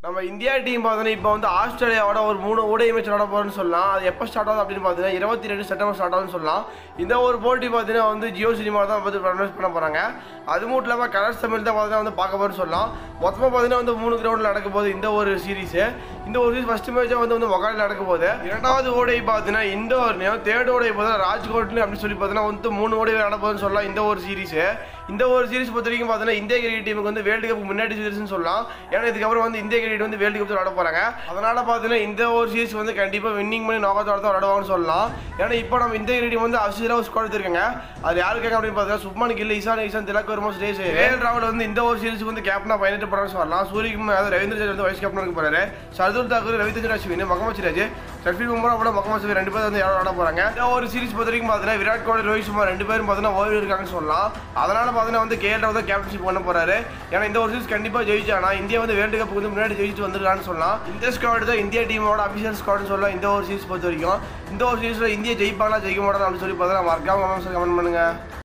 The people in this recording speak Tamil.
நம்ம இந்தியா டீம் பார்த்தீங்கன்னா இப்போ வந்து ஆஸ்திரேலியாவோட ஒரு மூணு ஓடிஐ மேட்ச் விளாட போகிறோம்னு சொல்லலாம் அது எப்போ ஸ்டார்ட் ஆகுது அப்படின்னு பார்த்தீங்கன்னா இருபத்தி ரெண்டு செப்டம்பர் ஸ்டார்ட் ஆகுதுன்னு சொல்லலாம் இந்த ஒரு போட்டி பார்த்தீங்கன்னா வந்து ஜியோ சினிமா தான் வந்து ப்ரொடியூஸ் பண்ண போகிறாங்க அது மட்டும் இல்லாமல் கலர்ஸ் தமிழ் தான் பார்த்தீங்கன்னா வந்து பார்க்க போகிறோம்னு சொல்லலாம் மொத்தமாக பார்த்தீங்கன்னா வந்து மூணு கிரவுண்டில் நடக்க போகுது இந்த ஒரு சீரிஸ் இந்த ஒரு சீரிஸ் ஃபஸ்ட் மேட்சாக வந்து வந்து மொகாலில் நடக்க போகுது இரண்டாவது ஓடை பார்த்தீங்கன்னா இந்த ஒரு தேர்ட் ஓடை பார்த்தீங்கன்னா ராஜ்கோட்னு அப்படி சொல்லி பார்த்தீங்கன்னா வந்து மூணு ஓடை விளையாட போகுதுன்னு சொல்லலாம் இந்த ஒரு சீரிஸ் இந்த ஒரு சீரிஸ் பொறுத்த வரைக்கும் பார்த்தீங்கன்னா இந்திய கிரிக்கெட் டீமுக்கு வந்து வேர்ல்டு கப் முன்னாடி சீரிஸ்னு சொல்லலாம் ஏன்னா இதுக்கப்புறம் வந்து இந்திய கிரிக்கெட் வந்து வேர்ல்டு கப் விளையாட போகிறாங்க அதனால பார்த்தீங்கன்னா இந்த ஒரு சீரிஸ் வந்து கண்டிப்பாக வின்னிங் பண்ணி நாக் அவுட் விளையாடுவாங்கன்னு சொல்லலாம் ஏன்னா இப்போ நம்ம இந்திய கிரிக்கெட் டீம் வந்து அஃபிஷியலாக ஒரு ஸ்குவாட் எடுத்திருக்காங்க அது யாருக்காக அப்படின்னு பார்த்தீங்கன்னா சுப்மான் கில் இசான் இசான் திலக் வர்மா ஸ்டேஸ் வேல் ராவல் வந்து இந்த ஒரு சீரிஸ் வந்து கேப்டனாக பயணிட்டு போகிறான்னு சொல்லலாம் சூரியகுமார் அதாவது ரவீந்திர ஜடேஜா வந்து வைஸ் கேப்டன் இருக்க போறாரு சர்துல் தாக்கூர் ரவிச்சந்திர அஸ்வின் முகமது சிராஜ் சர்ஃபீல் பும்ரா அப்புறம் முகமது சபி ரெண்டு பேரும் வந்து யாரும் விளாட போறாங்க இந்த ஒரு சீரிஸ் பொறுத்த வரைக்கும் பார்த்தீங்கன்னா விராட் கோலி ரோஹித் சர்மா ரெண்டு பேரும் பார்த்தீங்கன்னா ஓய்வு இருக்காங்கன்னு சொல்லலாம் அதனால பார்த்தீங்கன்னா வந்து கேஎல் வந்து கேப்டன்ஷிப் பண்ண போறாரு ஏன்னா இந்த ஒரு சீரிஸ் கண்டிப்பாக ஜெயிச்சானா இந்தியா வந்து வேர்ல்டு கப் வந்து முன்னாடி ஜெயிச்சு வந்திருக்கான்னு சொல்லலாம் இந்த ஸ்குவாட் தான் இந்தியா டீமோட அபிஷியல் ஸ்குவாட்னு சொல்லலாம் இந்த ஒரு சீரிஸ் பொறுத்த வரைக்கும் இந்த ஒரு சீரிஸ்ல இந்தியா ஜெயிப்பாங்களா ஜெயிக்க மாட்டாங்க அப்படின்னு சொல்லி பார்த்தா மறக்காம கமெண்ட் பண்ணுங்க